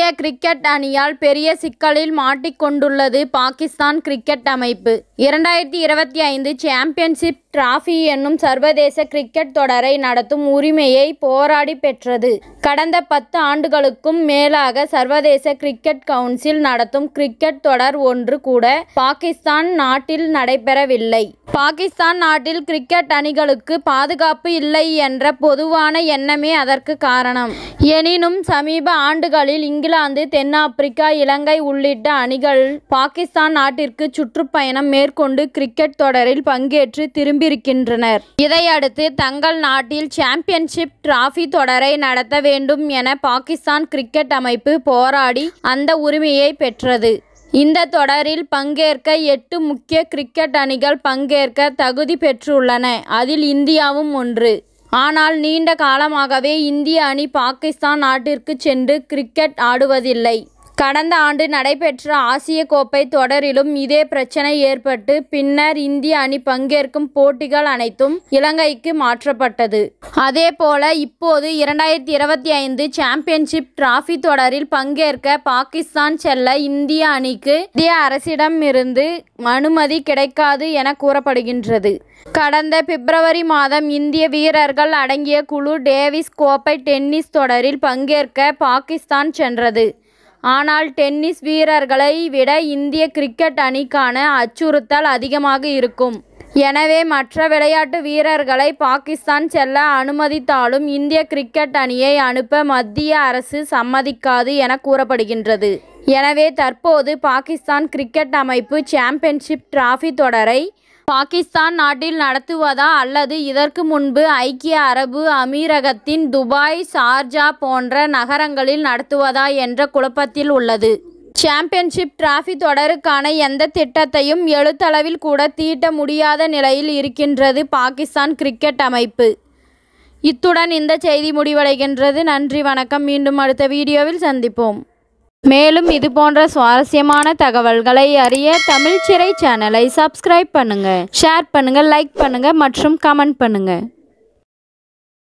இந்திய கிரிக்கெட் அணியால் பெரிய சிக்கலில் மாட்டிக்கொண்டுள்ளது பாகிஸ்தான் கிரிக்கெட் அமைப்பு இரண்டாயிரத்தி இருபத்தி ஐந்து சாம்பியன்ஷிப் டிராபி என்னும் சர்வதேச கிரிக்கெட் தொடரை நடத்தும் உரிமையை போராடி பெற்றது கடந்த பத்து ஆண்டுகளுக்கும் மேலாக சர்வதேச கிரிக்கெட் கவுன்சில் நடத்தும் கிரிக்கெட் தொடர் ஒன்று கூட பாகிஸ்தான் நாட்டில் நடைபெறவில்லை பாகிஸ்தான் நாட்டில் கிரிக்கெட் அணிகளுக்கு பாதுகாப்பு இல்லை என்ற பொதுவான எண்ணமே அதற்கு காரணம் எனினும் சமீப ஆண்டுகளில் இங்கிலாந்து தென்னாப்பிரிக்கா இலங்கை உள்ளிட்ட அணிகள் பாகிஸ்தான் நாட்டிற்கு சுற்றுப்பயணம் மேற்கொண்டு கிரிக்கெட் தொடரில் பங்கேற்று திரும்பியிருக்கின்றனர் இதையடுத்து தங்கள் நாட்டில் சாம்பியன்ஷிப் டிராபி தொடரை நடத்த வேண்டும் என பாகிஸ்தான் கிரிக்கெட் அமைப்பு போராடி அந்த உரிமையை பெற்றது இந்த தொடரில் பங்கேற்க எட்டு முக்கிய கிரிக்கெட் அணிகள் பங்கேற்க தகுதி பெற்றுள்ளன அதில் இந்தியாவும் ஒன்று ஆனால் நீண்ட காலமாகவே இந்திய அணி பாகிஸ்தான் நாட்டிற்கு சென்று கிரிக்கெட் ஆடுவதில்லை கடந்த ஆண்டு நடைபெற்ற ஆசிய கோப்பை தொடரிலும் இதே பிரச்சனை ஏற்பட்டு பின்னர் இந்திய அணி பங்கேற்கும் போட்டிகள் அனைத்தும் இலங்கைக்கு மாற்றப்பட்டது அதேபோல இப்போது இரண்டாயிரத்தி இருபத்தி ஐந்து சாம்பியன்ஷிப் டிராபி தொடரில் பங்கேற்க பாகிஸ்தான் செல்ல இந்திய அணிக்கு இந்திய அரசிடம் இருந்து அனுமதி கிடைக்காது என கூறப்படுகின்றது கடந்த பிப்ரவரி மாதம் இந்திய வீரர்கள் அடங்கிய குழு டேவிஸ் கோப்பை டென்னிஸ் தொடரில் பங்கேற்க பாகிஸ்தான் சென்றது ஆனால் டென்னிஸ் வீரர்களை விட இந்திய கிரிக்கெட் அணிக்கான அச்சுறுத்தல் அதிகமாக இருக்கும் எனவே மற்ற விளையாட்டு வீரர்களை பாகிஸ்தான் செல்ல அனுமதித்தாலும் இந்திய கிரிக்கெட் அணியை அனுப்ப மத்திய அரசு சம்மதிக்காது என கூறப்படுகின்றது எனவே தற்போது பாகிஸ்தான் கிரிக்கெட் அமைப்பு சாம்பியன்ஷிப் டிராபி தொடரை பாகிஸ்தான் நாட்டில் நடத்துவதா அல்லது இதற்கு முன்பு ஐக்கிய அரபு அமீரகத்தின் துபாய் ஷார்ஜா போன்ற நகரங்களில் நடத்துவதா என்ற குழப்பத்தில் உள்ளது சாம்பியன்ஷிப் டிராபி தொடருக்கான எந்த திட்டத்தையும் எழுத்தளவில் கூட தீட்ட முடியாத நிலையில் இருக்கின்றது பாகிஸ்தான் கிரிக்கெட் அமைப்பு இத்துடன் இந்த செய்தி முடிவடைகின்றது நன்றி வணக்கம் மீண்டும் அடுத்த வீடியோவில் சந்திப்போம் மேலும் இது போன்ற சுவாரஸ்யமான தகவல்களை அறிய தமிழ் சிறை சேனலை சப்ஸ்கிரைப் பண்ணுங்க ஷேர் பண்ணுங்க லைக் பண்ணுங்க மற்றும் கமெண்ட் பண்ணுங்க